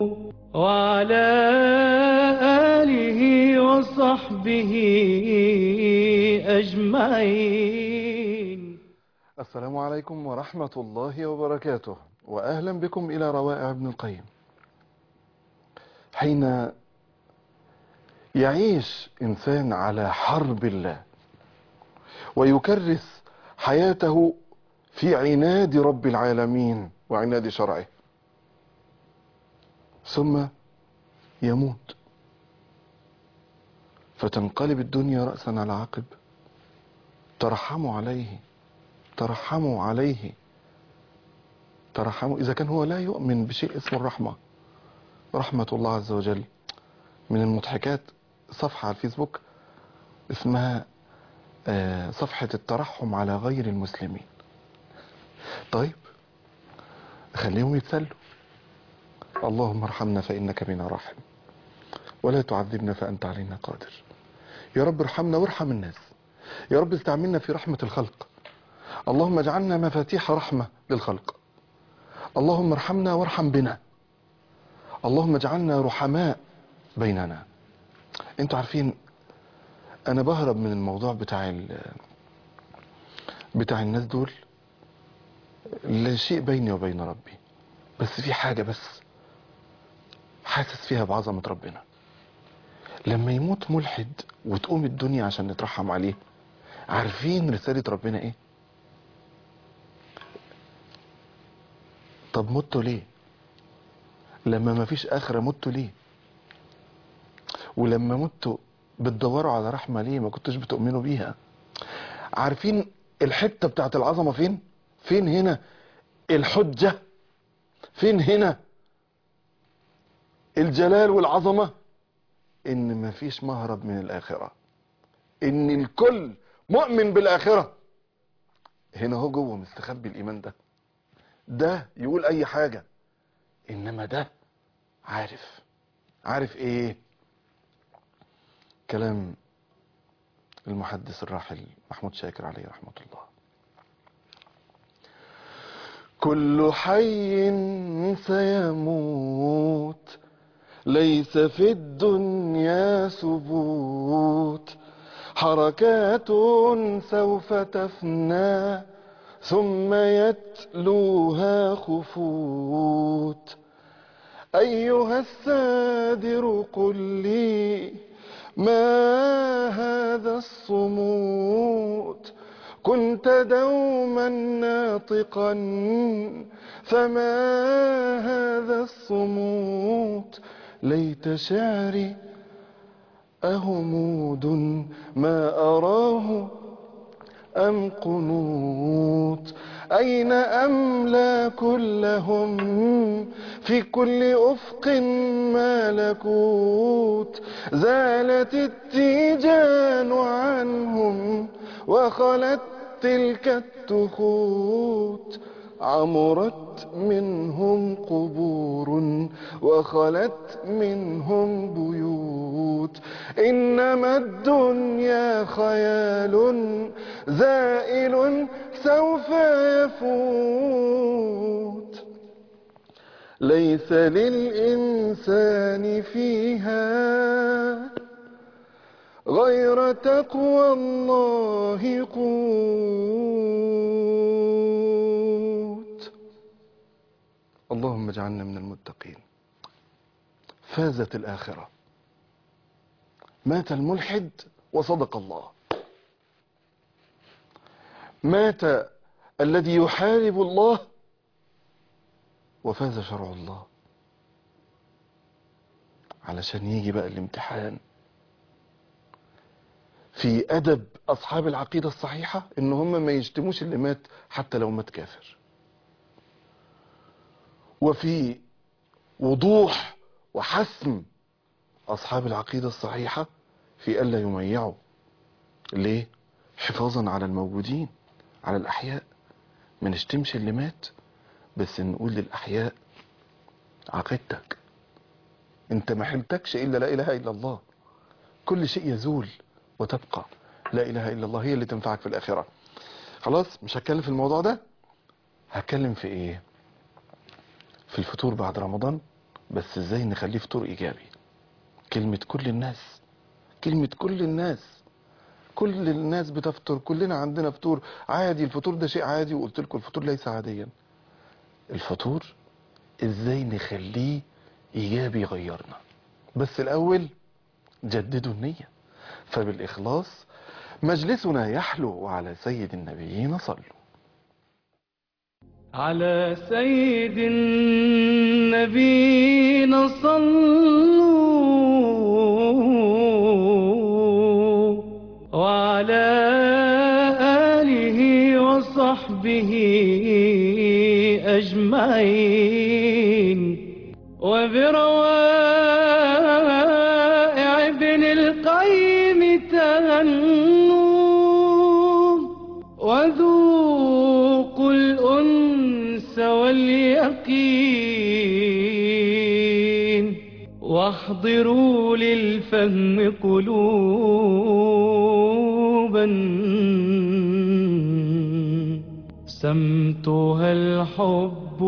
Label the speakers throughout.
Speaker 1: وعلى آله وصحبه أجمعين
Speaker 2: السلام عليكم ورحمة الله وبركاته وأهلا بكم إلى روائع ابن القيم حين يعيش إنسان على حرب الله ويكرس حياته في عناد رب العالمين وعناد شرعه ثم يموت فتنقلب الدنيا رأسا على عقب ترحموا عليه ترحموا عليه ترحموا إذا كان هو لا يؤمن بشيء اسمه الرحمة رحمة الله عز وجل من المضحكات صفحة على الفيسبوك اسمها آه، صفحة الترحم على غير المسلمين طيب خليهم يتسلوا اللهم ارحمنا فإنك بنا راحم ولا تعذبنا فأنت علينا قادر يا رب ارحمنا وارحم الناس يا رب استعملنا في رحمة الخلق اللهم اجعلنا مفاتيح رحمة للخلق اللهم ارحمنا وارحم بنا اللهم اجعلنا رحماء بيننا انتوا عارفين انا بهرب من الموضوع بتاع ال بتاع الناس دول لا شيء بيني وبين ربي بس في حاجة بس حاسس فيها بعظمة ربنا لما يموت ملحد وتقوم الدنيا عشان نترحم عليه عارفين رسالة ربنا ايه طب متوا ليه لما ما فيش اخرة متوا ليه ولما متوا بتدوروا على رحمة ليه ما كنتوش بتؤمنوا بيها عارفين الحتة بتاعت العظمة فين فين هنا الحجة فين هنا الجلال والعظمة ان مفيش مهرب من الاخرة ان الكل مؤمن بالاخرة هنا هو جوه مستخبي الايمان ده ده يقول اي حاجة انما ده عارف عارف ايه كلام المحدث الراحل محمود شاكر عليه رحمة الله كل حي سيموت ليس في الدنيا ثبوت حركات سوف تفنى ثم يتلوها خفوت أيها السادر قل لي ما هذا الصموت كنت دوما ناطقا فما هذا الصموت ليت شعري أهمود ما أراه أم قنوت أين أملا كلهم في كل أفق ملكوت زالت التيجان عنهم وخلت تلك التخوت عمرت منهم قبور وخلت منهم بيوت إنما الدنيا خيال زائل سوف يفوت ليس للإنسان فيها غير تقوى الله قوت اللهم اجعلنا من المتقين فازت الآخرة مات الملحد وصدق الله مات الذي يحارب الله وفاز شرع الله علشان يجي بقى الامتحان في أدب أصحاب العقيدة الصحيحة إن هم ما يشتموش اللي مات حتى لو مات كافر وفي وضوح وحسم أصحاب العقيدة الصحيحة في ألا يميعوا ليه؟ حفاظا على الموجودين على الأحياء ما نشتمش اللي مات بس نقول للأحياء عقيدتك انت ما حلتكش إلا لا إله إلا الله كل شيء يزول وتبقى لا إله إلا الله هي اللي تنفعك في الآخرة خلاص مش هتكلم في الموضوع ده هتكلم في إيه في الفطور بعد رمضان بس ازاي نخليه فطور ايجابي كلمة كل الناس كلمة كل الناس كل الناس بتفطر كلنا عندنا فطور عادي الفطور ده شيء عادي وقلت لكم الفطور ليس عاديا الفطور ازاي نخليه ايجابي يغيرنا بس الاول جددوا النية فبالاخلاص مجلسنا يحلو وعلى سيد النبيين صلوا
Speaker 1: على سيد النبينا صلوا وعلى آله وصحبه أجمعين وبروائع ابن القيم تهنوا وذوقوا الأنس واليقين واحضروا للفهم قلوبا سمتها الحب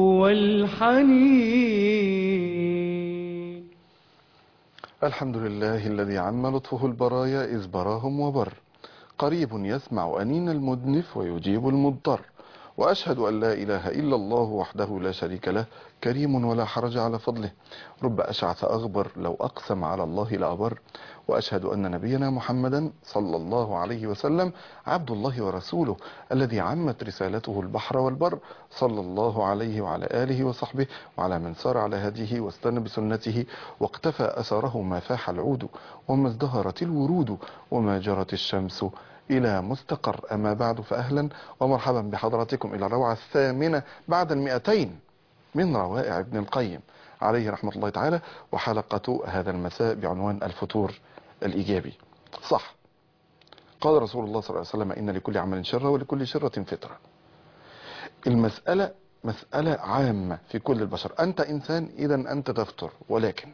Speaker 1: والحنين
Speaker 2: الحمد لله الذي عم لطفه البرايا إذ براهم وبر قريب يسمع أنين المدنف ويجيب المضطر وأشهد أن لا إله إلا الله وحده لا شريك له كريم ولا حرج على فضله رب أشعث أغبر لو أقسم على الله لأبر وأشهد أن نبينا محمدا صلى الله عليه وسلم عبد الله ورسوله الذي عمت رسالته البحر والبر صلى الله عليه وعلى آله وصحبه وعلى من سار على هديه واستنى بسنته واقتفى أثره ما فاح العود وما ازدهرت الورود وما جرت الشمس إلى مستقر أما بعد فأهلا ومرحبا بحضراتكم إلى الروعة الثامنة بعد المئتين من روائع ابن القيم عليه رحمة الله تعالى وحلقة هذا المساء بعنوان الفتور الإيجابي صح قال رسول الله صلى الله عليه وسلم إن لكل عمل شرة ولكل شرة فترة المسألة مسألة عامة في كل البشر أنت إنسان إذا أنت تفطر ولكن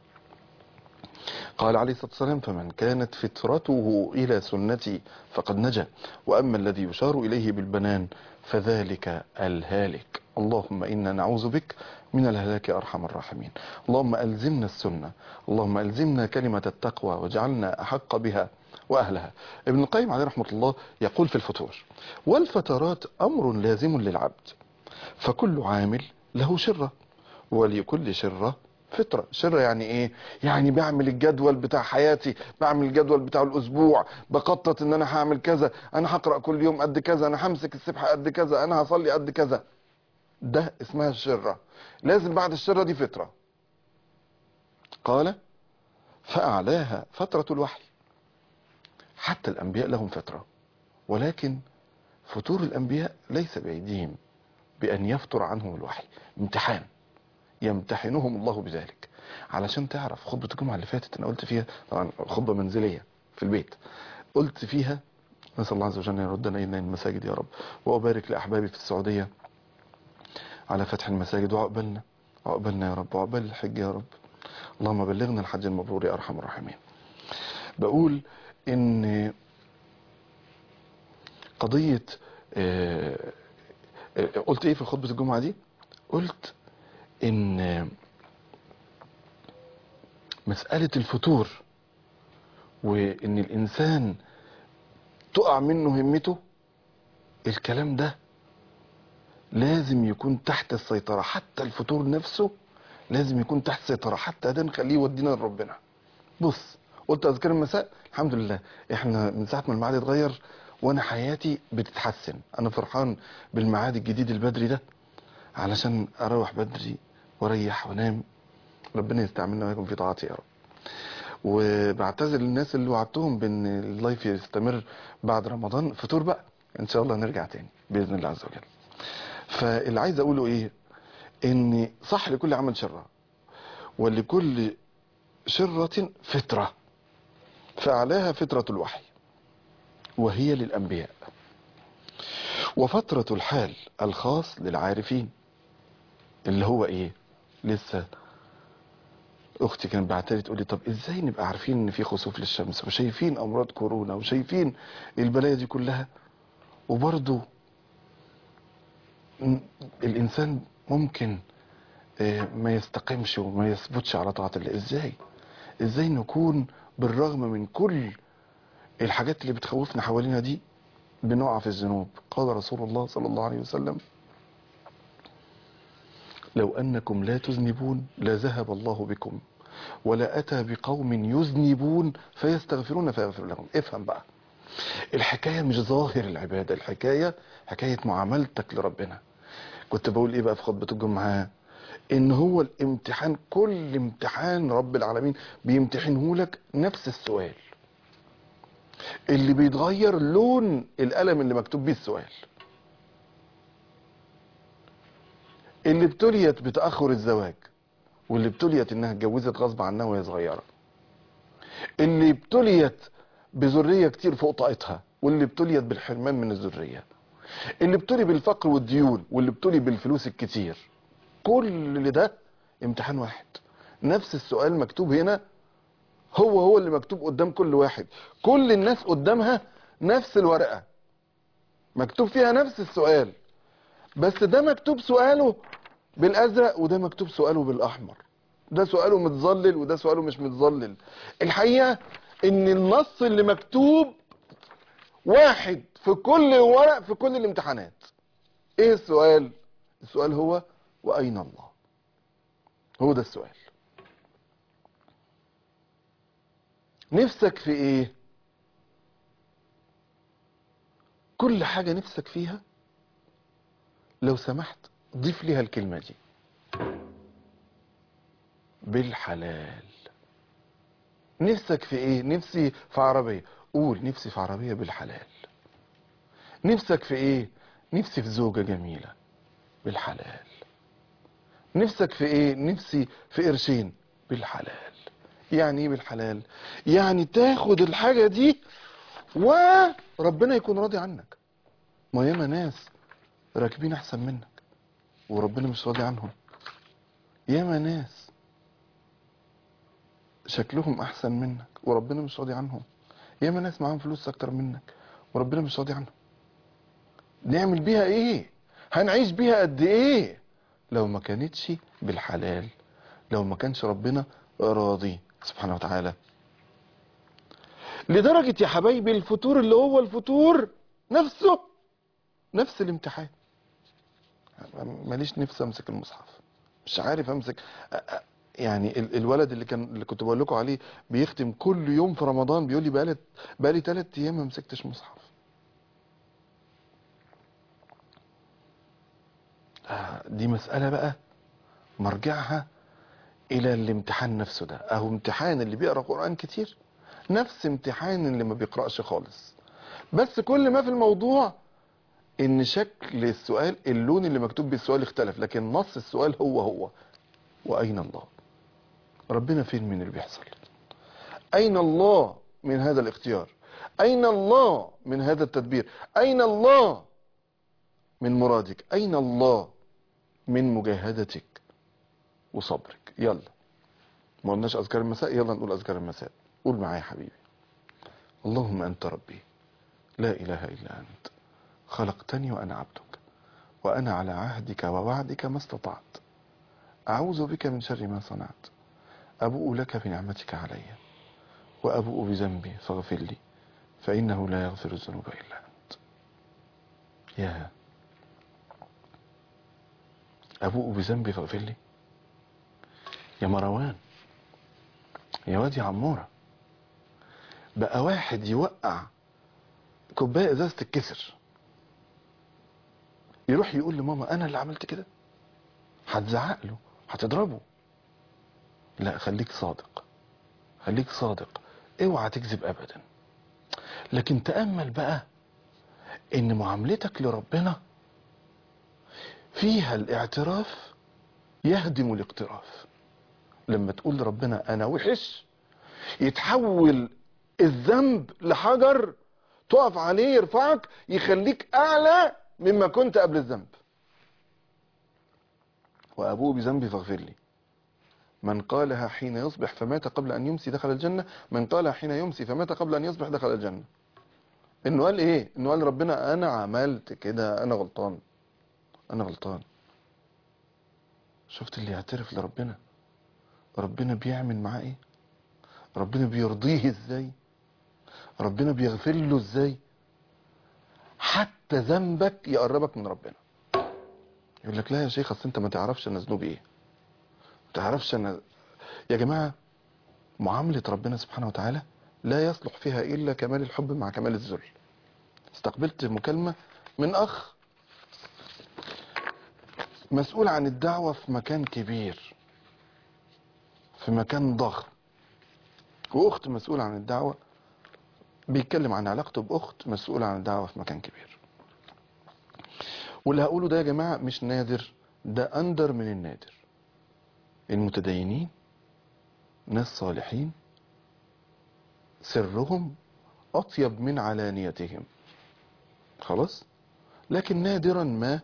Speaker 2: قال عليه الصلاة والسلام فمن كانت فطرته إلى سنتي فقد نجا وأما الذي يشار إليه بالبنان فذلك الهالك اللهم إنا نعوذ بك من الهلاك أرحم الراحمين اللهم ألزمنا السنة اللهم ألزمنا كلمة التقوى واجعلنا أحق بها وأهلها ابن القيم عليه رحمة الله يقول في الفتور والفترات أمر لازم للعبد فكل عامل له شرة ولكل شرة فطرة شرة يعني ايه يعني بعمل الجدول بتاع حياتي بعمل الجدول بتاع الاسبوع بخطط ان انا هعمل كذا انا هقرأ كل يوم قد كذا انا همسك السبحة قد كذا انا هصلي قد كذا ده اسمها الشرة لازم بعد الشرة دي فطرة قال فأعلاها فترة الوحي حتى الأنبياء لهم فترة ولكن فطور الأنبياء ليس بأيديهم بأن يفتر عنهم الوحي امتحان يمتحنهم الله بذلك علشان تعرف خطبة الجمعة اللي فاتت أنا قلت فيها طبعا خطبة منزلية في البيت قلت فيها نسأل الله عز وجل أن يردنا إلى المساجد يا رب وأبارك لأحبابي في السعودية على فتح المساجد وعقبلنا وعقبلنا يا رب وعقبال الحج يا رب اللهم بلغنا الحج المبرور يا أرحم الراحمين بقول إن قضية آه، آه، قلت إيه في خطبة الجمعة دي قلت ان مسألة الفتور وان الانسان تقع منه همته الكلام ده لازم يكون تحت السيطرة حتى الفتور نفسه لازم يكون تحت السيطرة حتى ده نخليه يودينا لربنا بص قلت اذكار المساء الحمد لله احنا من ساعة ما الميعاد اتغير وانا حياتي بتتحسن انا فرحان بالميعاد الجديد البدري ده علشان اروح بدري واريح وانام ربنا يستعملنا ويكون في طاعتي يا رب وبعتذر للناس اللي وعدتهم بان اللايف يستمر بعد رمضان فطور بقى ان شاء الله نرجع تاني باذن الله عز وجل فاللي عايز اقوله ايه ان صح لكل عمل شره ولكل شرة فترة فأعلاها فترة الوحي وهي للأنبياء وفترة الحال الخاص للعارفين اللي هو ايه لسه اختي كانت بعتلي تقول لي طب ازاي نبقى عارفين ان في خسوف للشمس وشايفين امراض كورونا وشايفين البلايا دي كلها وبرضه م- الانسان ممكن آه، ما يستقيمش وما يثبتش على طاعة الله ازاي ازاي نكون بالرغم من كل الحاجات اللي بتخوفنا حوالينا دي بنقع في الذنوب قال رسول الله صلى الله عليه وسلم لو أنكم لا تذنبون لذهب الله بكم ولا أتى بقوم يذنبون فيستغفرون فيغفر لهم افهم بقى الحكاية مش ظاهر العبادة الحكاية حكاية معاملتك لربنا كنت بقول ايه بقى في خطبة الجمعة ان هو الامتحان كل امتحان رب العالمين بيمتحنه لك نفس السؤال اللي بيتغير لون القلم اللي مكتوب بيه السؤال اللي ابتليت بتأخر الزواج واللي ابتليت انها اتجوزت غصب عنها وهي صغيرة اللي ابتليت بذرية كتير فوق طاقتها واللي ابتليت بالحرمان من الذرية اللي ابتلي بالفقر والديون واللي ابتلي بالفلوس الكتير كل ده امتحان واحد نفس السؤال مكتوب هنا هو هو اللي مكتوب قدام كل واحد كل الناس قدامها نفس الورقة مكتوب فيها نفس السؤال بس ده مكتوب سؤاله بالازرق وده مكتوب سؤاله بالاحمر ده سؤاله متظلل وده سؤاله مش متظلل الحقيقة ان النص اللي مكتوب واحد في كل ورق في كل الامتحانات ايه السؤال السؤال هو واين الله هو ده السؤال نفسك في ايه كل حاجة نفسك فيها لو سمحت ضيف ليها الكلمة دي بالحلال نفسك في ايه نفسي في عربية قول نفسي في عربية بالحلال نفسك في ايه نفسي في زوجة جميلة بالحلال نفسك في ايه نفسي في قرشين بالحلال يعني ايه بالحلال يعني تاخد الحاجة دي وربنا يكون راضي عنك ما ياما ناس راكبين احسن منك وربنا مش راضي عنهم ياما ناس شكلهم احسن منك وربنا مش راضي عنهم ياما ناس معاهم فلوس اكتر منك وربنا مش راضي عنهم نعمل بيها ايه هنعيش بيها قد ايه لو ما كانتش بالحلال لو ما كانش ربنا راضي سبحانه وتعالى لدرجة يا حبايبي الفطور اللي هو الفطور نفسه نفس الامتحان ماليش نفسي امسك المصحف مش عارف امسك أ- أ- يعني ال- الولد اللي كان اللي كنت بقول لكم عليه بيختم كل يوم في رمضان بيقول لي بقالي بقالي ثلاث ايام ما مسكتش مصحف آه، دي مسألة بقى مرجعها إلى الامتحان نفسه ده أهو امتحان اللي بيقرأ قرآن كتير نفس امتحان اللي ما بيقرأش خالص بس كل ما في الموضوع إن شكل السؤال اللون اللي مكتوب بيه السؤال اختلف لكن نص السؤال هو هو وأين الله ربنا فين من اللي بيحصل أين الله من هذا الاختيار أين الله من هذا التدبير أين الله من مرادك أين الله من مجاهدتك وصبرك يلا ما قلناش أذكار المساء يلا نقول أذكار المساء قول معايا يا حبيبي اللهم أنت ربي لا إله إلا أنت خلقتني وأنا عبدك وأنا على عهدك ووعدك ما استطعت أعوذ بك من شر ما صنعت أبوء لك بنعمتك علي وأبوء بذنبي فاغفر لي فإنه لا يغفر الذنوب إلا أنت يا أبوء بذنبي فاغفر لي يا مروان يا واد يا عمورة بقى واحد يوقع كوباية ازازة تتكسر يروح يقول لماما انا اللي عملت كده هتزعق له هتضربه لا خليك صادق خليك صادق اوعى تكذب ابدا لكن تأمل بقى ان معاملتك لربنا فيها الاعتراف يهدم الاقتراف لما تقول لربنا انا وحش يتحول الذنب لحجر تقف عليه يرفعك يخليك اعلى مما كنت قبل الذنب وابوه بذنبي فاغفر لي من قالها حين يصبح فمات قبل ان يمسي دخل الجنه من قالها حين يمسي فمات قبل ان يصبح دخل الجنه انه قال ايه انه قال ربنا انا عملت كده انا غلطان انا غلطان شفت اللي يعترف لربنا ربنا بيعمل معاه ايه ربنا بيرضيه ازاي ربنا بيغفر له ازاي حتى ذنبك يقربك من ربنا يقول لك لا يا شيخ اصل انت ما تعرفش انا ذنوبي ايه ما تعرفش انا يا جماعه معامله ربنا سبحانه وتعالى لا يصلح فيها الا كمال الحب مع كمال الذل استقبلت مكالمه من اخ مسؤول عن الدعوه في مكان كبير في مكان ضخم واخت مسؤوله عن الدعوه بيتكلم عن علاقته باخت مسؤوله عن الدعوه في مكان كبير واللي هقوله ده يا جماعه مش نادر ده اندر من النادر المتدينين ناس صالحين سرهم اطيب من علانيتهم خلاص لكن نادرا ما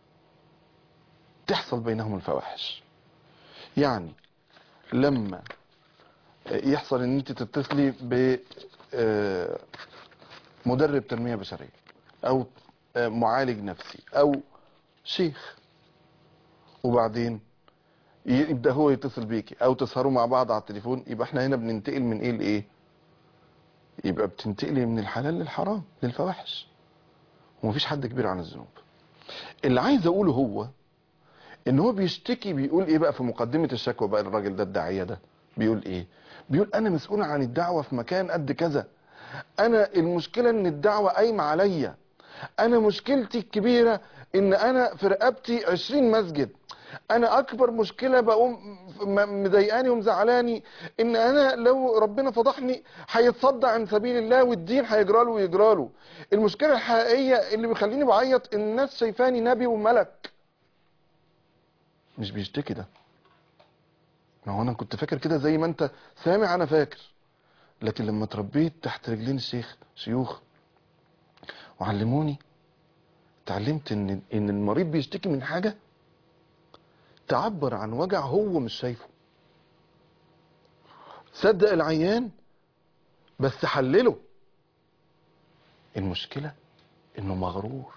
Speaker 2: تحصل بينهم الفواحش يعني لما يحصل ان انت تتصلي ب آه، مدرب تنمية بشرية او آه، معالج نفسي او شيخ وبعدين ي- يبدأ هو يتصل بيكي او تسهروا مع بعض على التليفون يبقى احنا هنا بننتقل من ايه لايه يبقى بتنتقلي من الحلال للحرام للفواحش ومفيش حد كبير عن الذنوب اللي عايز اقوله هو ان هو بيشتكي بيقول ايه بقى في مقدمة الشكوى بقى الراجل ده الداعية ده بيقول ايه بيقول انا مسؤول عن الدعوة في مكان قد كذا انا المشكلة ان الدعوة قايمة عليا انا مشكلتي الكبيرة ان انا في رقبتي عشرين مسجد انا اكبر مشكلة بقوم م- مضايقاني ومزعلاني ان انا لو ربنا فضحني هيتصدى عن سبيل الله والدين هيجراله ويجراله المشكلة الحقيقية اللي بيخليني بعيط ان الناس شايفاني نبي وملك مش بيشتكي ده ما هو انا كنت فاكر كده زي ما انت سامع انا فاكر لكن لما اتربيت تحت رجلين الشيخ شيوخ وعلموني اتعلمت ان ان المريض بيشتكي من حاجه تعبر عن وجع هو مش شايفه صدق العيان بس حلله المشكله انه مغرور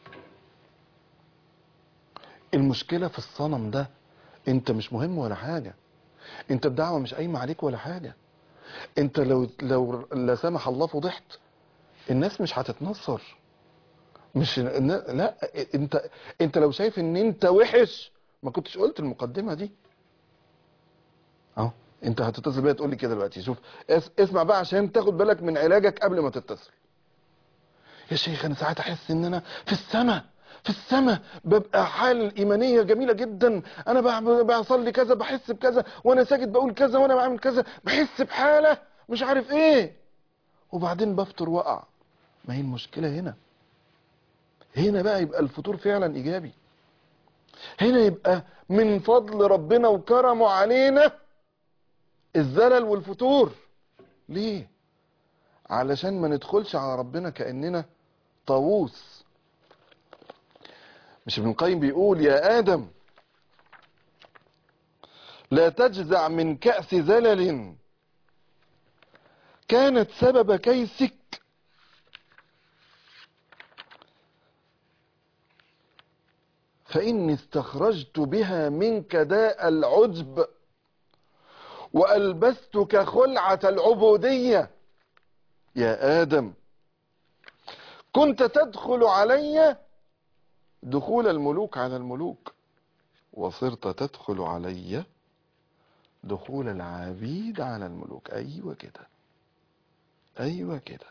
Speaker 2: المشكله في الصنم ده انت مش مهم ولا حاجه انت الدعوه مش قايمه عليك ولا حاجه انت لو لو لا سمح الله فضحت الناس مش هتتنصر مش لا انت انت لو شايف ان انت وحش ما كنتش قلت المقدمه دي اهو انت هتتصل بيا تقول لي كده دلوقتي شوف اس اسمع بقى عشان تاخد بالك من علاجك قبل ما تتصل يا شيخ انا ساعات احس ان انا في السماء في السماء ببقى حال ايمانيه جميله جدا انا بع- بصلي كذا بحس بكذا وانا ساجد بقول كذا وانا بعمل كذا بحس بحاله مش عارف ايه وبعدين بفطر وقع ما هي المشكله هنا هنا بقى يبقى الفطور فعلا ايجابي هنا يبقى من فضل ربنا وكرمه علينا الزلل والفتور ليه علشان ما ندخلش على ربنا كأننا طاووس مش ابن القيم بيقول يا آدم لا تجزع من كأس زلل كانت سبب كيسك فإني استخرجت بها منك داء العجب وألبستك خلعة العبودية يا آدم كنت تدخل علي دخول الملوك على الملوك وصرت تدخل علي دخول العبيد على الملوك أيوة كده أيوة كده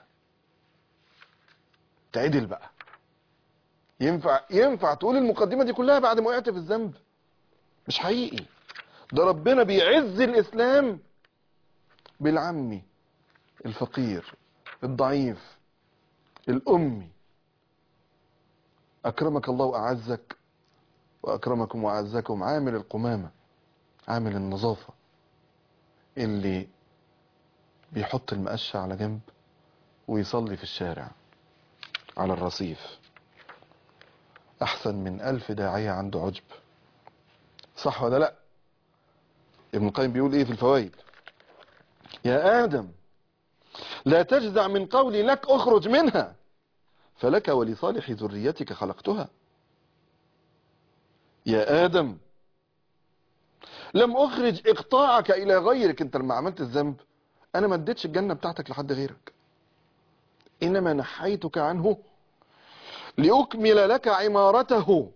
Speaker 2: تعدل بقى ينفع ينفع تقول المقدمة دي كلها بعد ما وقعت في الذنب مش حقيقي ده ربنا بيعز الإسلام بالعمي الفقير الضعيف الأمي أكرمك الله وأعزك وأكرمكم وأعزكم عامل القمامة عامل النظافة اللي بيحط المقشة على جنب ويصلي في الشارع على الرصيف أحسن من ألف داعية عنده عجب صح ولا لأ ابن القيم بيقول إيه في الفوائد يا آدم لا تجزع من قولي لك اخرج منها فلك ولصالح ذريتك خلقتها يا آدم لم اخرج اقطاعك الى غيرك انت لما عملت الذنب انا ما اديتش الجنة بتاعتك لحد غيرك انما نحيتك عنه لأكمل لك عمارته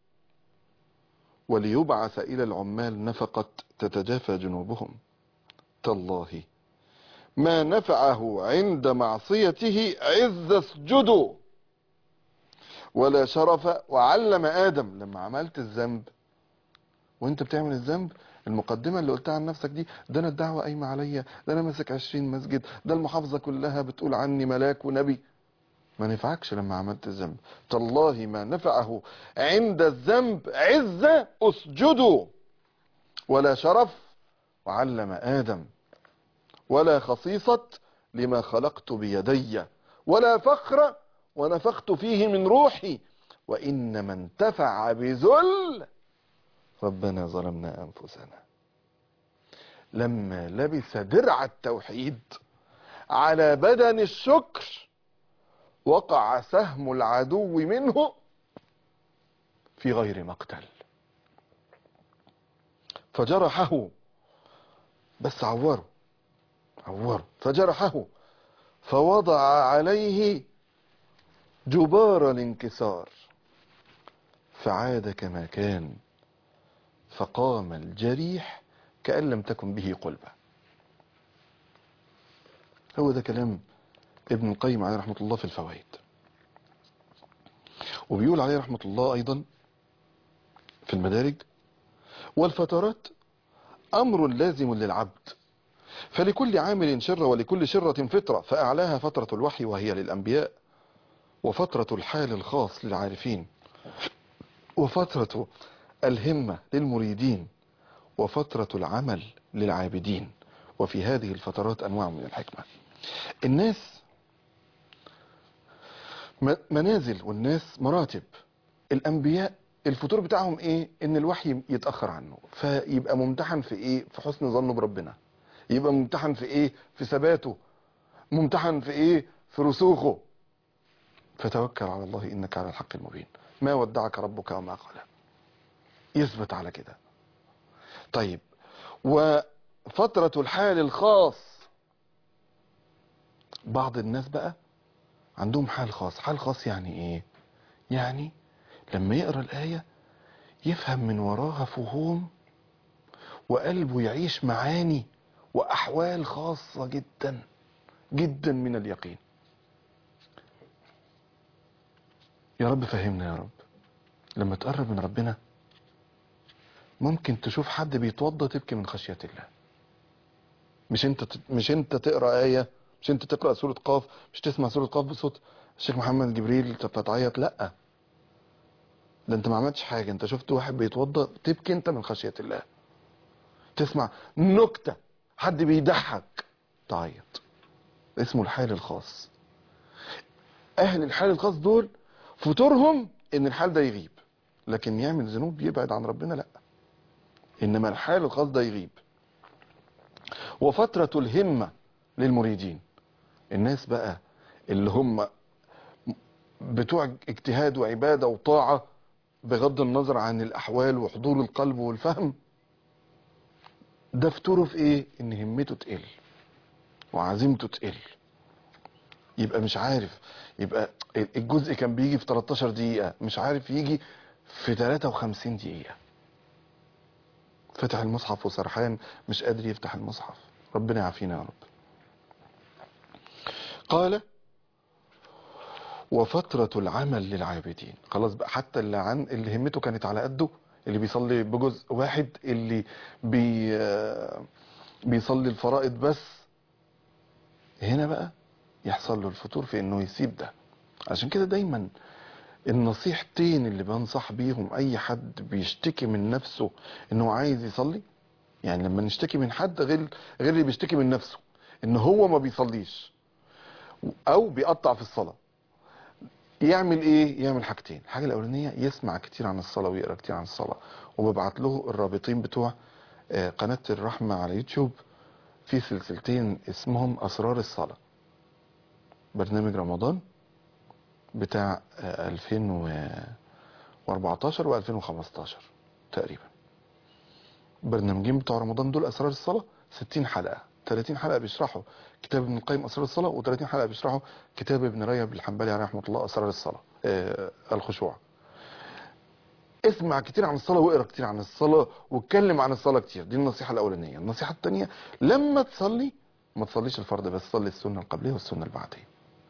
Speaker 2: وليبعث إلى العمال نفقة تتجافى جنوبهم تالله ما نفعه عند معصيته عز اسجدوا ولا شرف وعلم آدم لما عملت الذنب وانت بتعمل الذنب المقدمة اللي قلتها عن نفسك دي ده انا الدعوة قايمة عليا ده انا ماسك عشرين مسجد ده المحافظة كلها بتقول عني ملاك ونبي ما نفعكش لما عملت الذنب تالله ما نفعه عند الذنب عزة اسجدوا ولا شرف وعلم آدم ولا خصيصة لما خلقت بيدي ولا فخر ونفخت فيه من روحي وإنما انتفع بذل ربنا ظلمنا أنفسنا لما لبس درع التوحيد على بدن الشكر وقع سهم العدو منه في غير مقتل فجرحه بس عوره عوره فجرحه فوضع عليه جبار الانكسار فعاد كما كان فقام الجريح كأن لم تكن به قلبة هو ده كلام ابن القيم عليه رحمة الله في الفوائد وبيقول عليه رحمة الله أيضا في المدارج والفترات أمر لازم للعبد فلكل عامل شرة ولكل شرة فترة فأعلاها فترة الوحي وهي للأنبياء وفترة الحال الخاص للعارفين وفترة الهمة للمريدين وفترة العمل للعابدين وفي هذه الفترات أنواع من الحكمة الناس منازل والناس مراتب الأنبياء الفتور بتاعهم ايه ان الوحي يتأخر عنه فيبقى ممتحن في ايه في حسن ظنه بربنا يبقى ممتحن في ايه في ثباته ممتحن في ايه في رسوخه فتوكل على الله انك على الحق المبين ما ودعك ربك وما قال يثبت على كده طيب وفترة الحال الخاص بعض الناس بقى عندهم حال خاص حال خاص يعني ايه يعني لما يقرأ الآية يفهم من وراها فهوم وقلبه يعيش معاني وأحوال خاصة جدا جدا من اليقين يا رب فهمنا يا رب لما تقرب من ربنا ممكن تشوف حد بيتوضى تبكي من خشية الله مش انت مش انت تقرا آية مش انت تقرا سورة قاف مش تسمع سورة قاف بصوت الشيخ محمد جبريل فتعيط لا ده انت ما عملتش حاجة انت شفت واحد بيتوضى تبكي انت من خشية الله تسمع نكتة حد بيضحك تعيط اسمه الحال الخاص اهل الحال الخاص دول فطورهم ان الحال ده يغيب لكن يعمل ذنوب يبعد عن ربنا لا انما الحال الخاص ده يغيب وفترة الهمة للمريدين الناس بقى اللي هم بتوع اجتهاد وعبادة وطاعة بغض النظر عن الأحوال وحضور القلب والفهم ده فتوره في ايه ان همته تقل وعزيمته تقل يبقى مش عارف يبقى الجزء كان بيجي في 13 دقيقة مش عارف يجي في 53 دقيقة فتح المصحف وسرحان مش قادر يفتح المصحف ربنا يعافينا يا رب قال وفترة العمل للعابدين خلاص بقى حتى اللي عن اللي همته كانت على قده اللي بيصلي بجزء واحد اللي بي بيصلي الفرائض بس هنا بقى يحصل له الفتور في انه يسيب ده عشان كده دايما النصيحتين اللي بنصح بيهم اي حد بيشتكي من نفسه انه عايز يصلي يعني لما نشتكي من حد غير غير اللي بيشتكي من نفسه ان هو ما بيصليش او بيقطع في الصلاه يعمل ايه يعمل حاجتين الحاجه الاولانيه يسمع كتير عن الصلاه ويقرا كتير عن الصلاه وببعت له الرابطين بتوع قناه الرحمه على يوتيوب في سلسلتين اسمهم اسرار الصلاه برنامج رمضان بتاع 2014 و2015 تقريبا برنامجين بتوع رمضان دول اسرار الصلاه 60 حلقه 30 حلقه بيشرحوا كتاب ابن القيم اسرار الصلاه و30 حلقه بيشرحوا كتاب ابن رجب الحنبلي عليه رحمه الله اسرار الصلاه آه الخشوع اسمع كتير عن الصلاه واقرا كتير عن الصلاه واتكلم عن الصلاه كتير دي النصيحه الاولانيه النصيحه الثانيه لما تصلي ما تصليش الفرض بس صلي السنه القبليه والسنه البعديه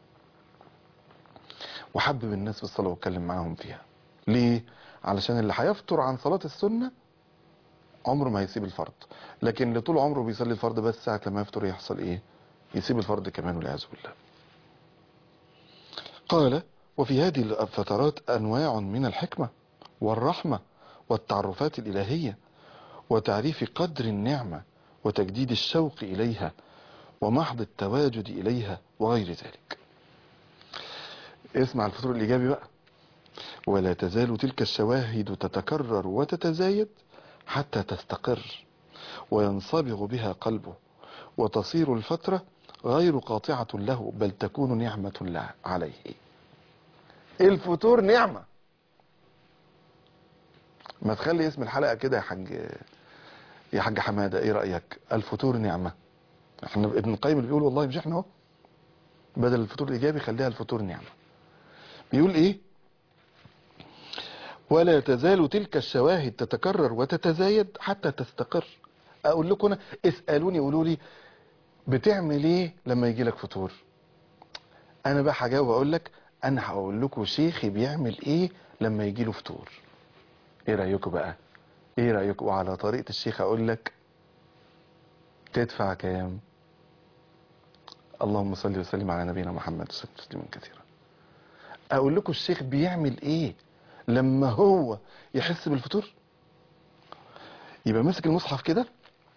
Speaker 2: وحبب الناس في الصلاه واتكلم معاهم فيها ليه علشان اللي هيفطر عن صلاه السنه عمره ما هيسيب الفرض لكن اللي طول عمره بيصلي الفرض بس ساعه لما يفطر يحصل ايه يسيب الفرض كمان والعياذ بالله قال وفي هذه الفترات انواع من الحكمه والرحمه والتعرفات الالهيه وتعريف قدر النعمه وتجديد الشوق اليها ومحض التواجد اليها وغير ذلك اسمع الفطور الايجابي بقى ولا تزال تلك الشواهد تتكرر وتتزايد حتى تستقر وينصبغ بها قلبه وتصير الفترة غير قاطعة له بل تكون نعمة له عليه الفطور نعمة ما تخلي اسم الحلقة كده يا حاج يا حاج حمادة ايه رأيك الفطور نعمة احنا ابن القيم اللي بيقول والله مش احنا اهو بدل الفطور الايجابي خليها الفطور نعمة بيقول ايه ولا تزال تلك الشواهد تتكرر وتتزايد حتى تستقر اقول لكم انا اسالوني قولوا لي بتعمل ايه لما يجي لك فطور انا بقى هجاوب اقول لك انا هقول لكم شيخي بيعمل ايه لما يجي له فطور ايه رايكم بقى ايه رايكم وعلى طريقه الشيخ اقول لك تدفع كام اللهم صل وسلم على نبينا محمد وسلم تسليما كثيرا اقول لكم الشيخ بيعمل ايه لما هو يحس بالفطور يبقى ماسك المصحف كده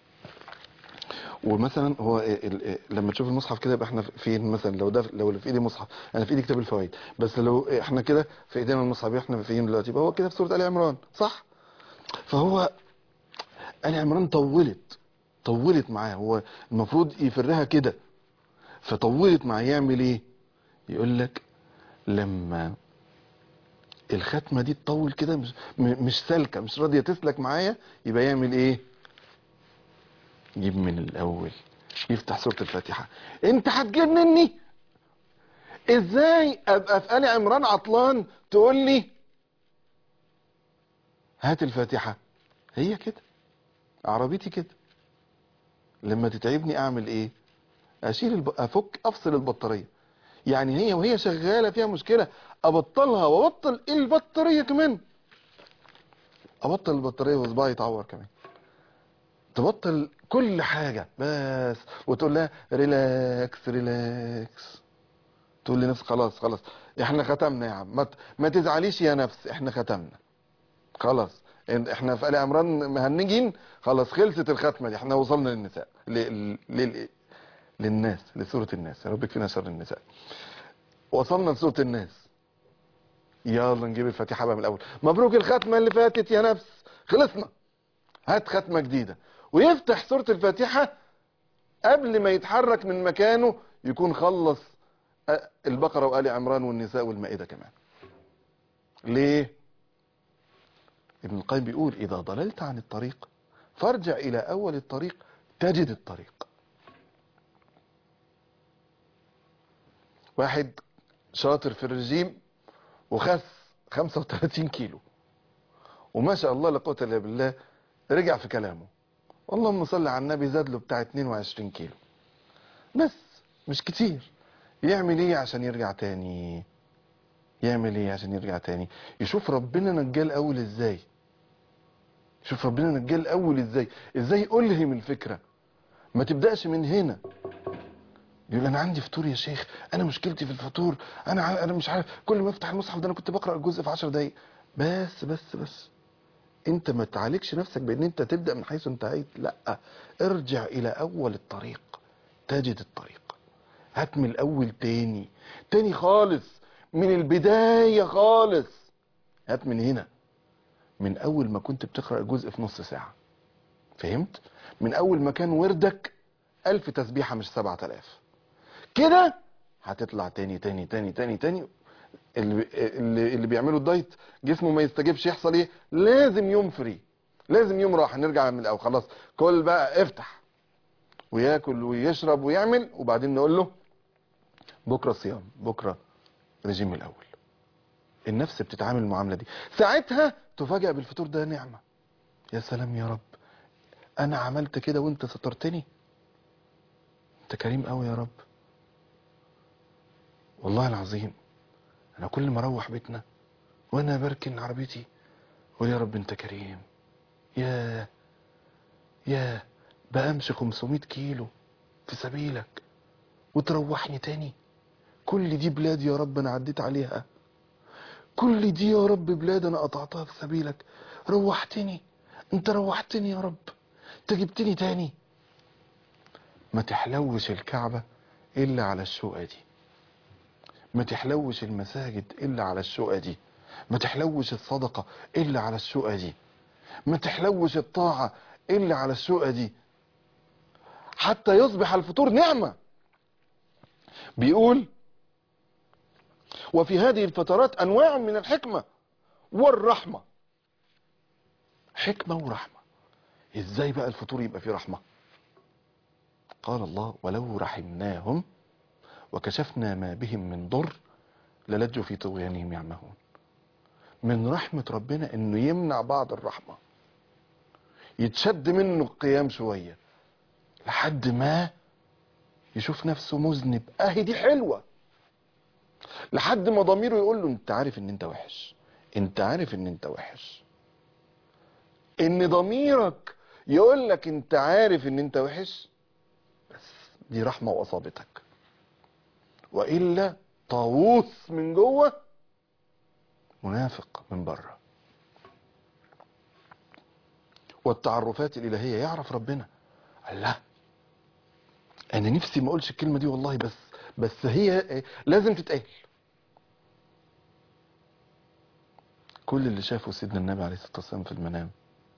Speaker 2: ومثلا هو ال- ال- لما تشوف المصحف كده يبقى احنا فين مثلا لو ده لو اللي في ايدي مصحف انا في ايدي كتاب الفوائد بس لو احنا كده في ايدينا المصحف احنا فين دلوقتي يبقى هو كده في سوره ال عمران صح فهو ال عمران طولت طولت معاه هو المفروض يفرها كده فطولت معاه يعمل ايه يقول لك لما الختمه دي تطول كده مش م- مش سالكه مش راضيه تسلك معايا يبقى يعمل ايه يجيب من الاول يفتح سوره الفاتحه انت هتجنني ازاي ابقى في ال عمران عطلان تقول لي هات الفاتحه هي كده عربيتي كده لما تتعبني اعمل ايه اشيل الب... افك افصل البطاريه يعني هي وهي شغاله فيها مشكله ابطلها وابطل البطاريه كمان ابطل البطاريه وصباعي يتعور كمان تبطل كل حاجه بس وتقول لها ريلاكس ريلاكس تقول لنفسك خلاص خلاص احنا ختمنا يا عم ما, ت- ما تزعليش يا نفس احنا ختمنا خلاص إن- احنا في ال عمران مهنجين خلاص خلصت الختمه دي احنا وصلنا للنساء ل... لل... للناس لسوره الناس يا رب يكفينا شر النساء وصلنا لسوره الناس يلا نجيب الفاتحه بقى من الاول مبروك الختمه اللي فاتت يا نفس خلصنا هات ختمه جديده ويفتح سوره الفاتحه قبل ما يتحرك من مكانه يكون خلص أ- البقره وال عمران والنساء والمائده كمان ليه ابن القيم بيقول اذا ضللت عن الطريق فارجع الى اول الطريق تجد الطريق واحد شاطر في الرجيم وخس 35 كيلو وما شاء الله لا قوه الا بالله رجع في كلامه اللهم صل على النبي زاد له بتاع 22 كيلو بس مش كتير يعمل ايه عشان يرجع تاني يعمل ايه عشان يرجع تاني يشوف ربنا نجاه الاول ازاي شوف ربنا نجاه الاول ازاي ازاي الهم الفكره ما تبداش من هنا يقول انا عندي فطور يا شيخ انا مشكلتي في الفطور انا ع- انا مش عارف كل ما افتح المصحف ده انا كنت بقرا الجزء في 10 دقايق بس بس بس انت ما تعالجش نفسك بان انت تبدا من حيث انتهيت لا ارجع الى اول الطريق تجد الطريق هات من الاول تاني تاني خالص من البدايه خالص هات من هنا من اول ما كنت بتقرا الجزء في نص ساعه فهمت من اول ما كان وردك ألف تسبيحه مش سبعة آلاف كده هتطلع تاني تاني تاني تاني تاني اللي اللي, اللي بيعملوا الدايت جسمه ما يستجيبش يحصل ايه لازم يوم فري لازم يوم راحه نرجع من الاول خلاص كل بقى افتح وياكل ويشرب ويعمل وبعدين نقول له بكره صيام بكره رجيم الاول النفس بتتعامل المعامله دي ساعتها تفاجأ بالفطور ده نعمه يا سلام يا رب انا عملت كده وانت سترتني انت كريم قوي يا رب والله العظيم انا كل ما اروح بيتنا وانا بركن عربيتي اقول يا رب انت كريم يا يا بامشي 500 كيلو في سبيلك وتروحني تاني كل دي بلاد يا رب انا عديت عليها كل دي يا رب بلاد انا قطعتها في سبيلك روحتني انت روحتني يا رب انت جبتني تاني ما تحلوش الكعبة الا على الشقة دي ما تحلوش المساجد الا على الشقة دي ما تحلوش الصدقة الا على الشقة دي ما تحلوش الطاعة الا على الشقة دي حتى يصبح الفطور نعمة بيقول وفي هذه الفترات انواع من الحكمة والرحمة حكمة ورحمة ازاي بقى الفطور يبقى فيه رحمة قال الله ولو رحمناهم وكشفنا ما بهم من ضر للجوا في طغيانهم يعمهون من رحمة ربنا انه يمنع بعض الرحمة يتشد منه القيام شوية لحد ما يشوف نفسه مذنب اهي دي حلوة لحد ما ضميره يقول له انت عارف ان انت وحش انت عارف ان انت وحش ان ضميرك يقول لك انت عارف ان انت وحش بس دي رحمة واصابتك والا طاووس من جوه منافق من بره والتعرفات الالهيه يعرف ربنا الله انا نفسي ما اقولش الكلمه دي والله بس بس هي لازم تتقال كل اللي شافه سيدنا النبي عليه الصلاه والسلام في المنام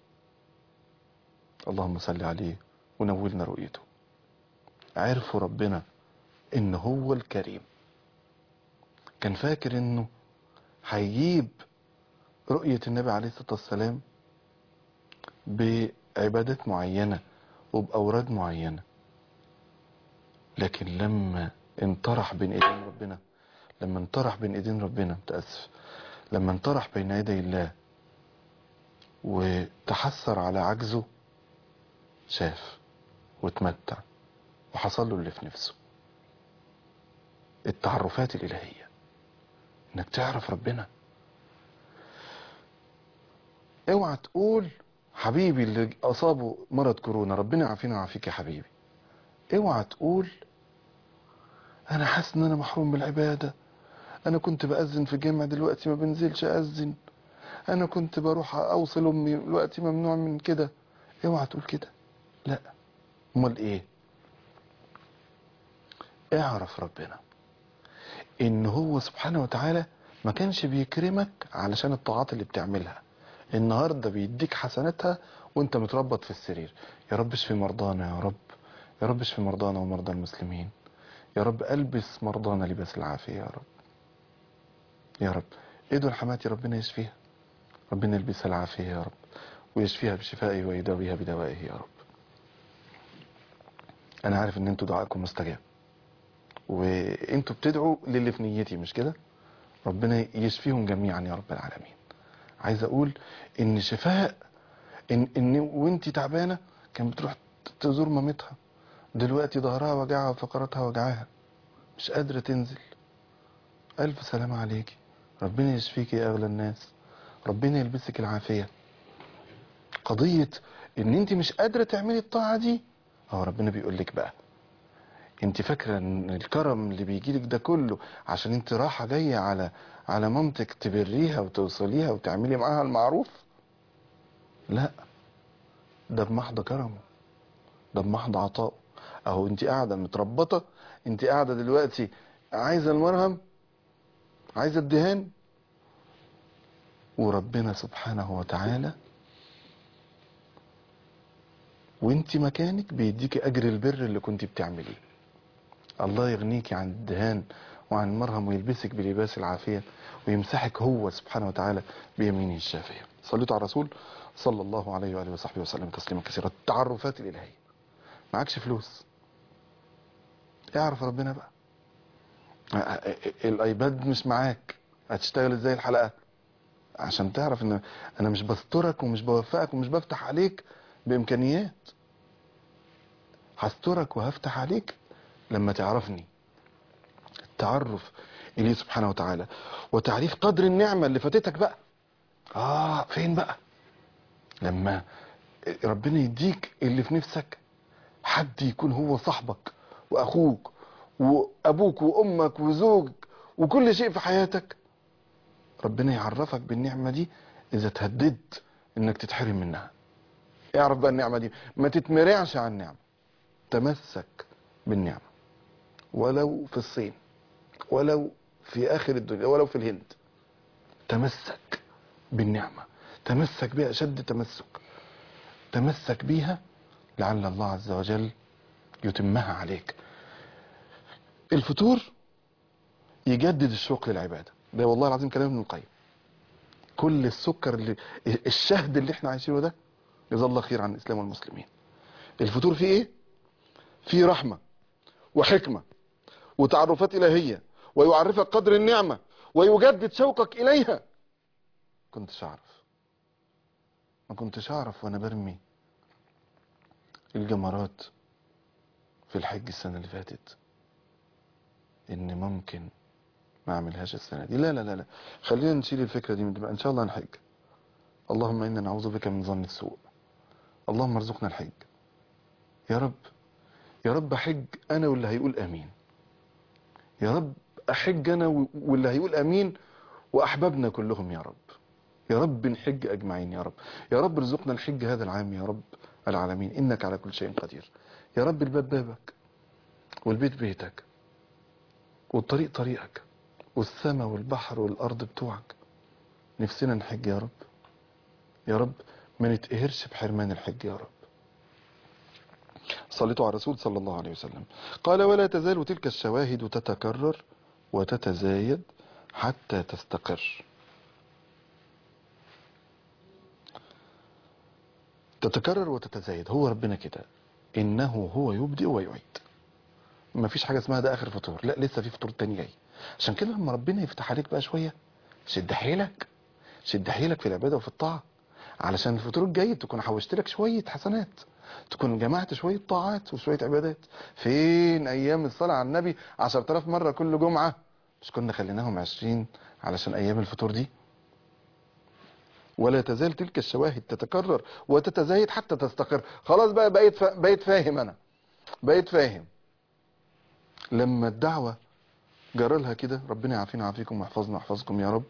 Speaker 2: اللهم صل عليه ونولنا رؤيته عرفوا ربنا ان هو الكريم كان فاكر انه هيجيب رؤية النبي عليه الصلاة والسلام بعبادات معينة وبأوراد معينة لكن لما انطرح بين ايدين ربنا لما انطرح بين ايدين ربنا متأسف لما انطرح بين يدي الله وتحسر على عجزه شاف وتمتع وحصل له اللي في نفسه التعرفات الإلهية انك تعرف ربنا اوعى تقول حبيبي اللي اصابه مرض كورونا ربنا يعافينا ويعافيك يا حبيبي اوعى تقول انا حاسس ان انا محروم من العباده انا كنت باذن في الجامع دلوقتي ما بنزلش اذن انا كنت بروح اوصل امي دلوقتي ممنوع من كده اوعى تقول كده لا امال ايه اعرف ربنا ان هو سبحانه وتعالى ما كانش بيكرمك علشان الطاعات اللي بتعملها النهارده بيديك حسناتها وانت متربط في السرير يا رب اشفي مرضانا يا رب يا رب اشفي مرضانا ومرضى المسلمين يا رب البس مرضانا لباس العافيه يا رب يا رب ايده الحماتي ربنا يشفيها ربنا يلبسها العافيه يا رب ويشفيها بشفائه ويداويها بدوائه يا رب انا عارف ان انتوا دعائكم مستجاب وانتوا بتدعوا للي في نيتي مش كده ربنا يشفيهم جميعا يا رب العالمين عايز اقول ان شفاء ان ان وانت تعبانه كانت بتروح تزور مامتها دلوقتي ظهرها وجعها وفقراتها وجعاها مش قادره تنزل الف سلامه عليكي ربنا يشفيكي يا اغلى الناس ربنا يلبسك العافيه قضيه ان انت مش قادره تعملي الطاعه دي اه ربنا بيقول لك بقى انت فاكره ان الكرم اللي بيجيلك ده كله عشان انت رايحه جايه على على مامتك تبريها وتوصليها وتعملي معاها المعروف لا ده بمحض كرمه ده بمحض عطائه اهو انت قاعده متربطه انت قاعده دلوقتي عايزه المرهم عايزه الدهان وربنا سبحانه وتعالى وانت مكانك بيديكي اجر البر اللي كنت بتعمليه الله يغنيكي عن الدهان وعن المرهم ويلبسك بلباس العافية ويمسحك هو سبحانه وتعالى بيمينه الشافية صليتوا على الرسول صلى الله عليه وآله وصحبه وسلم تسليما كثيرا التعرفات الإلهية معكش فلوس اعرف ربنا بقى الايباد مش معاك هتشتغل ازاي الحلقة عشان تعرف ان انا مش بسترك ومش بوفقك ومش بفتح عليك بامكانيات هسترك وهفتح عليك لما تعرفني التعرف إليه سبحانه وتعالى وتعريف قدر النعمة اللي فاتتك بقى آه فين بقى لما ربنا يديك اللي في نفسك حد يكون هو صاحبك وأخوك وأبوك وأمك وزوجك وكل شيء في حياتك ربنا يعرفك بالنعمة دي إذا تهددت إنك تتحرم منها اعرف بقى النعمة دي ما تتمرعش عن النعمة تمسك بالنعمة ولو في الصين ولو في آخر الدنيا ولو في الهند تمسك بالنعمة تمسك بها أشد تمسك تمسك بيها لعل الله عز وجل يتمها عليك الفتور يجدد الشوق للعبادة ده والله العظيم كلام ابن القيم كل السكر اللي الشهد اللي احنا عايشينه ده جزا الله خير عن الإسلام والمسلمين الفتور فيه ايه فيه رحمة وحكمة وتعرفات إلهية ويعرفك قدر النعمة ويجدد شوقك إليها كنتش أعرف ما كنتش أعرف وأنا برمي الجمرات في الحج السنة اللي فاتت إن ممكن ما أعملهاش السنة دي لا لا لا لا خلينا نشيل الفكرة دي من دماغنا إن شاء الله نحج اللهم إنا نعوذ بك من ظن السوء اللهم ارزقنا الحج يا رب يا رب أحج أنا واللي هيقول آمين يا رب أحج أنا واللي هيقول أمين وأحبابنا كلهم يا رب يا رب نحج أجمعين يا رب يا رب ارزقنا الحج هذا العام يا رب العالمين إنك على كل شيء قدير يا رب الباب بابك والبيت بيتك والطريق طريقك والسماء والبحر والأرض بتوعك نفسنا نحج يا رب يا رب ما نتقهرش بحرمان الحج يا رب صليتوا على الرسول صلى الله عليه وسلم قال ولا تزال تلك الشواهد تتكرر وتتزايد حتى تستقر تتكرر وتتزايد هو ربنا كده إنه هو يبدئ ويعيد ما فيش حاجة اسمها ده آخر فطور لا لسه في فطور تاني جاي عشان كده لما ربنا يفتح عليك بقى شوية شد حيلك شد حيلك في العبادة وفي الطاعة علشان الفطور الجاي تكون حوشت لك شوية حسنات تكون جمعت شوية طاعات وشوية عبادات فين أيام الصلاة على النبي عشرة آلاف مرة كل جمعة مش كنا خليناهم عشرين علشان أيام الفطور دي ولا تزال تلك الشواهد تتكرر وتتزايد حتى تستقر خلاص بقى بقيت فا... بقيت فاهم أنا بقيت فاهم لما الدعوة جرى لها كده ربنا يعافينا ويعافيكم ويحفظنا ويحفظكم يا رب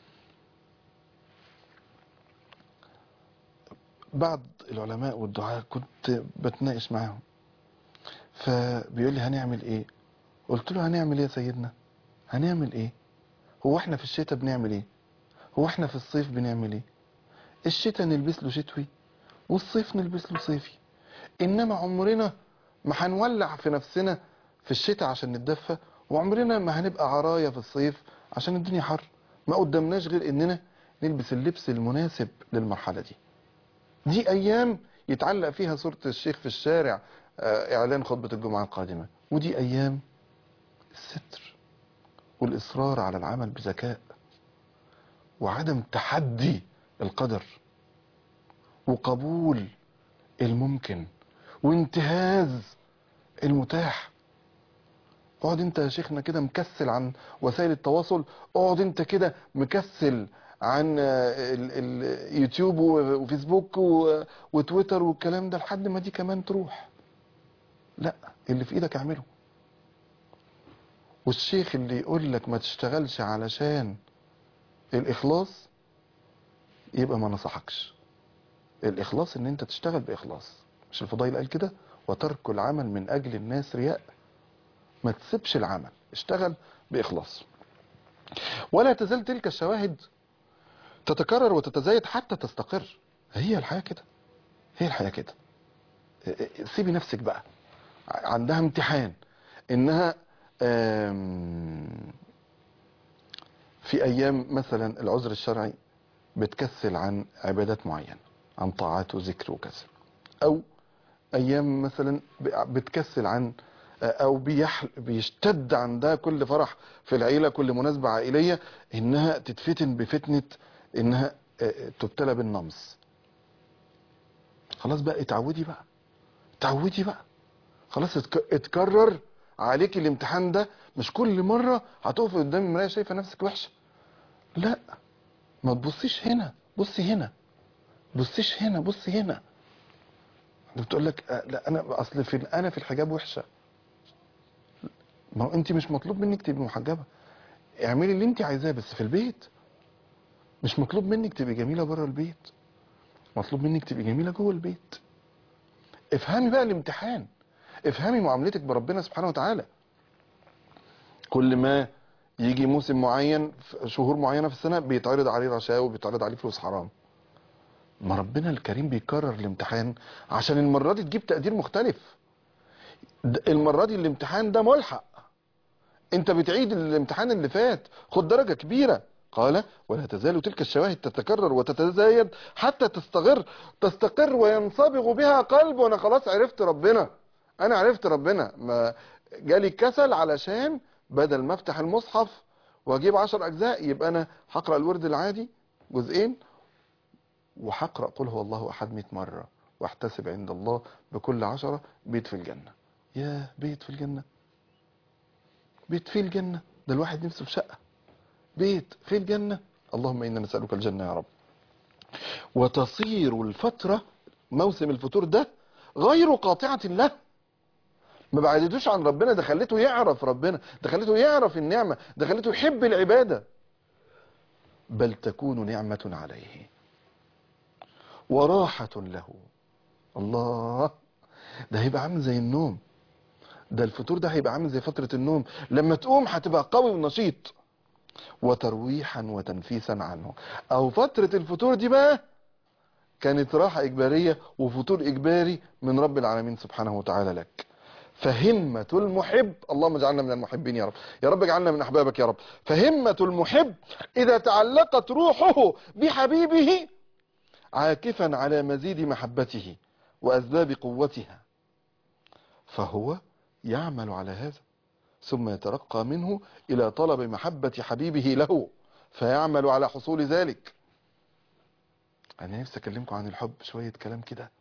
Speaker 2: بعض العلماء والدعاء كنت بتناقش معاهم فبيقول لي هنعمل ايه قلت له هنعمل ايه يا سيدنا هنعمل ايه هو احنا في الشتاء بنعمل ايه هو احنا في الصيف بنعمل ايه الشتاء نلبس له شتوي والصيف نلبس له صيفي انما عمرنا ما هنولع في نفسنا في الشتاء عشان نتدفى وعمرنا ما هنبقى عراية في الصيف عشان الدنيا حر ما قدامناش غير اننا نلبس اللبس المناسب للمرحلة دي دي ايام يتعلق فيها صورة الشيخ في الشارع آه، اعلان خطبة الجمعة القادمة ودي ايام الستر والاصرار على العمل بذكاء وعدم تحدي القدر وقبول الممكن وانتهاز المتاح اقعد انت يا شيخنا كده مكسل عن وسائل التواصل اقعد انت كده مكسل عن آه، ال- اليوتيوب و- وفيسبوك و- وتويتر والكلام ده لحد ما دي كمان تروح لا اللي في ايدك اعمله والشيخ اللي يقول لك ما تشتغلش علشان الاخلاص يبقى ما نصحكش الاخلاص ان انت تشتغل باخلاص مش الفضيل قال كده وترك العمل من اجل الناس رياء ما تسيبش العمل اشتغل باخلاص ولا تزال تلك الشواهد تتكرر وتتزايد حتى تستقر هي الحياة كده هي الحياة كده سيبي نفسك بقى عندها امتحان انها آم، في ايام مثلا العذر الشرعي بتكسل عن عبادات معينة عن طاعات وذكر وكذا او ايام مثلا ب- بتكسل عن او بيح بيشتد عندها كل فرح في العيله كل مناسبه عائليه انها تتفتن بفتنه انها آه، تبتلى بالنمص خلاص بقى اتعودي بقى اتعودي بقى خلاص اتك- اتكرر عليك الامتحان ده مش كل مره هتقف قدام المرايه شايفه نفسك وحشه لا ما تبصيش هنا بصي هنا بصيش هنا بصي هنا بتقول لك آه، لا انا اصل في انا في الحجاب وحشه ما هو انت مش مطلوب منك تبقي محجبه اعملي اللي انت عايزاه بس في البيت مش مطلوب منك تبقي جميله بره البيت مطلوب منك تبقي جميله جوه البيت افهمي بقى الامتحان افهمي معاملتك بربنا سبحانه وتعالى كل ما يجي موسم معين في شهور معينه في السنه بيتعرض عليه رشاوى وبيتعرض عليه فلوس حرام ما ربنا الكريم بيكرر الامتحان عشان المره دي تجيب تقدير مختلف د- المره دي الامتحان ده ملحق انت بتعيد الامتحان اللي فات خد درجه كبيره قال ولا تزال تلك الشواهد تتكرر وتتزايد حتى تستغر تستقر وينصبغ بها قلب وانا خلاص عرفت ربنا انا عرفت ربنا ما جالي الكسل علشان بدل ما افتح المصحف واجيب عشر اجزاء يبقى انا هقرا الورد العادي جزئين وهقرا قل هو الله احد 100 مره واحتسب عند الله بكل عشرة بيت في الجنه يا بيت في الجنه بيت في الجنه ده الواحد نفسه في شقه بيت في الجنه اللهم انا نسالك الجنه يا رب وتصير الفتره موسم الفطور ده غير قاطعه له ما بعدتوش عن ربنا ده خليته يعرف ربنا ده خليته يعرف النعمه ده خليته يحب العباده بل تكون نعمه عليه وراحة له الله ده هيبقى عامل زي النوم ده الفطور ده هيبقى عامل زي فترة النوم لما تقوم هتبقى قوي ونشيط وترويحا وتنفيسا عنه او فترة الفطور دي بقى كانت راحة اجبارية وفطور اجباري من رب العالمين سبحانه وتعالى لك فهمة المحب اللهم اجعلنا من المحبين يا رب يا رب اجعلنا من احبابك يا رب فهمة المحب اذا تعلقت روحه بحبيبه عاكفا على مزيد محبته وأسباب قوتها فهو يعمل على هذا ثم يترقى منه إلى طلب محبة حبيبه له فيعمل على حصول ذلك أنا نفسي أكلمكم عن الحب شوية كلام كده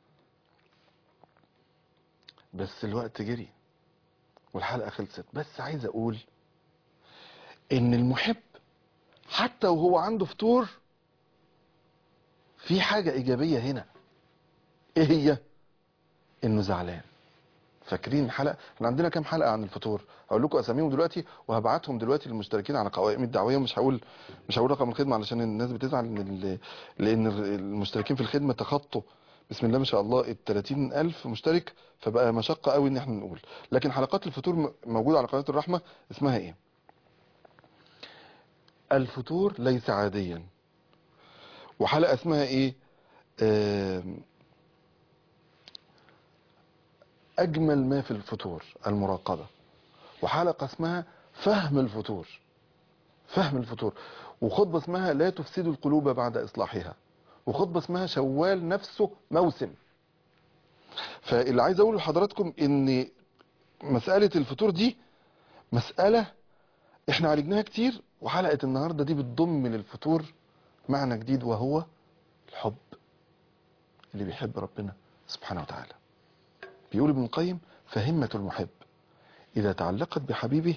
Speaker 2: بس الوقت جري والحلقة خلصت بس عايز أقول إن المحب حتى وهو عنده فطور في حاجة إيجابية هنا إيه هي؟ إنه زعلان فاكرين الحلقة؟ احنا عندنا كام حلقة عن الفطور هقول لكم أساميهم دلوقتي وهبعتهم دلوقتي للمشتركين على قوائم الدعوية مش هقول مش هقول رقم الخدمة علشان الناس بتزعل إن ال- لأن المشتركين في الخدمة تخطوا بسم الله ما شاء الله ال 30000 مشترك فبقى مشقة قوي إن احنا نقول لكن حلقات الفطور م- موجودة على قناة الرحمة اسمها إيه؟ الفطور ليس عاديا وحلقة اسمها ايه آم، اجمل ما في الفطور المراقبة وحلقة اسمها فهم الفطور فهم الفطور وخطبة اسمها لا تفسد القلوب بعد اصلاحها وخطبة اسمها شوال نفسه موسم فاللي عايز اقول لحضراتكم ان مسألة الفطور دي مسألة احنا عالجناها كتير وحلقة النهاردة دي بتضم للفطور معنى جديد وهو الحب اللي بيحب ربنا سبحانه وتعالى بيقول ابن القيم فهمة المحب إذا تعلقت بحبيبه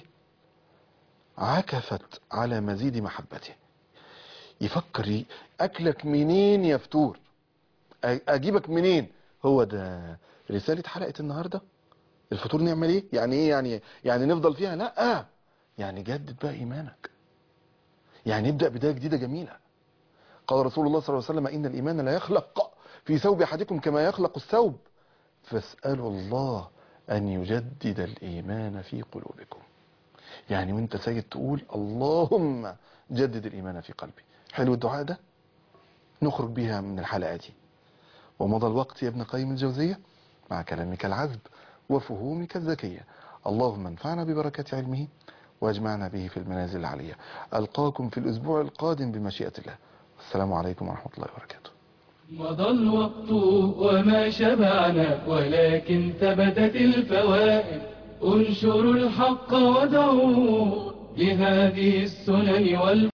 Speaker 2: عكفت على مزيد محبته يفكر ي- أكلك منين يا فتور أ- أجيبك منين هو ده رسالة حلقة النهاردة الفطور نعمل ايه يعني ايه يعني يعني نفضل فيها لا يعني جدد بقى ايمانك يعني نبدأ بداية جديدة جميلة قال رسول الله صلى الله عليه وسلم إن الإيمان لا يخلق في ثوب أحدكم كما يخلق الثوب فاسألوا الله أن يجدد الإيمان في قلوبكم يعني وانت سيد تقول اللهم جدد الإيمان في قلبي حلو الدعاء ده نخرج بيها من الحلقة دي ومضى الوقت يا ابن قيم الجوزية مع كلامك العذب وفهومك الذكية اللهم انفعنا ببركة علمه واجمعنا به في المنازل العلية ألقاكم في الأسبوع القادم بمشيئة الله السلام عليكم ورحمة الله وبركاته
Speaker 1: مضى الوقت وما شبعنا ولكن ثبتت الفوائد انشروا الحق ودعوا لهذه السنن وال